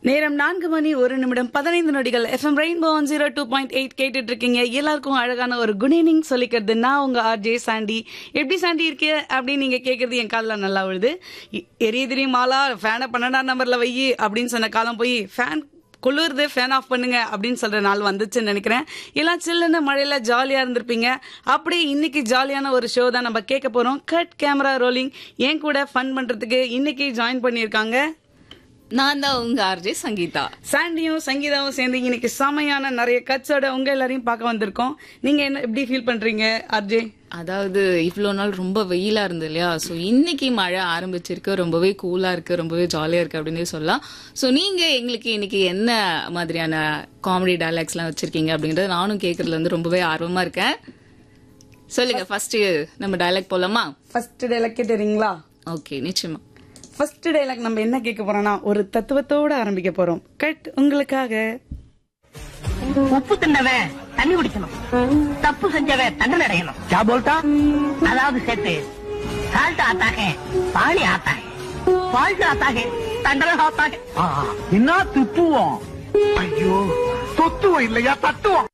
நேரம் நான்கு மணி ஒரு நிமிடம் பதினைந்து நொடிகள் FM rainbow one zero two point eight கேட்டுட்டு இருக்கீங்க எல்லாருக்கும் அழகான ஒரு குட் ஈவினிங் சொல்லிக்கிறது நான் உங்க ஆர்ஜே சாண்டி எப்படி சாண்டி இருக்கு அப்படின்னு நீங்க கேட்கறது என் காலில் நல்லா விழுது எ- எரிய தெரியும் மாலா ஃபேனை பன்னெண்டாம் நம்பர்ல வை அப்படின்னு சொன்ன காலம் போய் ஃபேன் குளிருது ஃபேன் ஆஃப் பண்ணுங்க அப்படின்னு சொல்ற நாள் வந்துச்சுன்னு நினைக்கிறேன் எல்லாம் சில்லுன்னு மழையில ஜாலியா இருந்திருப்பீங்க அப்படியே இன்னைக்கு ஜாலியான ஒரு ஷோ தான் நம்ம கேட்க போறோம் கட் கேமரா ரோலிங் என் கூட ஃபன் பண்றதுக்கு இன்னைக்கு ஜாயின் பண்ணியிருக்காங்க நான் தான் உங்க ஆர்ஜே சங்கீதா சாண்டியும் சங்கீதாவும் சேர்ந்து இன்னைக்கு செமையான நிறைய கட்ஸோட உங்க எல்லாரையும் பார்க்க வந்திருக்கோம் நீங்க என்ன எப்படி ஃபீல் பண்றீங்க அர்ஜே அதாவது இவ்வளோ நாள் ரொம்ப வெயிலா இருந்தது இல்லையா ஸோ இன்னைக்கு மழை ஆரம்பிச்சிருக்கு ரொம்பவே கூலா இருக்கு ரொம்பவே ஜாலியா இருக்கு அப்படின்னு சொல்லலாம் ஸோ நீங்க எங்களுக்கு இன்னைக்கு என்ன மாதிரியான காமெடி டைலாக்ஸ்லாம் வச்சிருக்கீங்க அப்படிங்கறது நானும் கேட்கறதுல வந்து ரொம்பவே ஆர்வமா இருக்கேன் சொல்லுங்க ஃபர்ஸ்ட் நம்ம டைலாக் போலாமா ஃபர்ஸ்ட் டைலாக் கேட்டுறீங்களா ஓகே நிச்சயமா ஃபர்ஸ்ட் டைலாக் நம்ம என்ன கேட்க போறோம்னா ஒரு தத்துவத்தோட ஆரம்பிக்க போறோம் கட் உங்களுக்காக உப்பு தின்னவன் தண்ணி குடிக்கணும் தப்பு செஞ்சவன் தண்டனை அடையணும் क्या बोलता அதாவது சேர்த்து சால்ட் ஆத்தாக பாணி ஆத்தாக ஃபால்ட் ஆத்தாக தண்டனை ஆத்தாக என்ன துப்புவோம் ஐயோ தொத்துவோம் இல்லையா தத்துவம்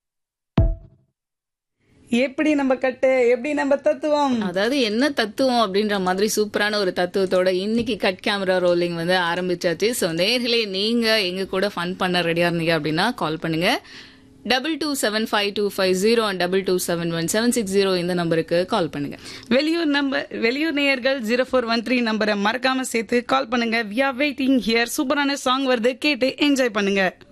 எப்படி நம்ம கட்டு எப்படி நம்ம தத்துவம் அதாவது என்ன தத்துவம் அப்படின்ற மாதிரி சூப்பரான ஒரு தத்துவத்தோட இன்னைக்கு கட் கேமரா ரோலிங் வந்து ஆரம்பிச்சாச்சு ஸோ நேர்களே நீங்க எங்க கூட ஃபன் பண்ண ரெடியா இருந்தீங்க அப்படின்னா கால் பண்ணுங்க double two seven five two five zero double two seven one seven six zero இந்த நம்பருக்கு கால் பண்ணுங்க வெளியூர் நம்பர் வெளியூர் நேயர்கள் ஜீரோ ஃபோர் ஒன் த்ரீ நம்பரை மறக்காம சேர்த்து கால் பண்ணுங்க வி ஆர் வெயிட்டிங் ஹியர் சூப்பரான சாங் வருது கேட்டு என்ஜாய் பண்ணுங்க